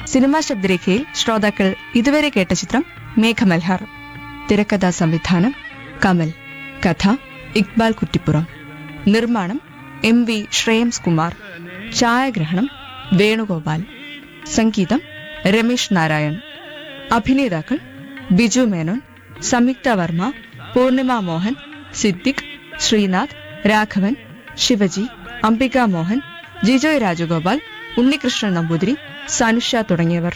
cinema ശബ്ദരേഖയിൽ ശ്രോതാക്കൾ ഇതുവരെ കേട്ട ചിത്രം മേഘമൽഹാർ തിരക്കഥാ സംവിധാനം കമൽ കഥ ഇക്ബാൽ കുറ്റിപ്പുറം നിർമ്മാണം എം വി ശ്രേയംസ് കുമാർ ഛായാഗ്രഹണം വേണുഗോപാൽ സംഗീതം രമേശ് നാരായൺ അഭിനേതാക്കൾ ബിജു മേനോൻ സംയുക്ത വർമ്മ പൂർണിമ മോഹൻ സിദ്ദിഖ് ശ്രീനാഥ് രാഘവൻ ശിവജി അംബിക മോഹൻ ജിജോയ് രാജഗോപാൽ ഉണ്ണികൃഷ്ണൻ നമ്പൂതിരി സനുഷ തുടങ്ങിയവർ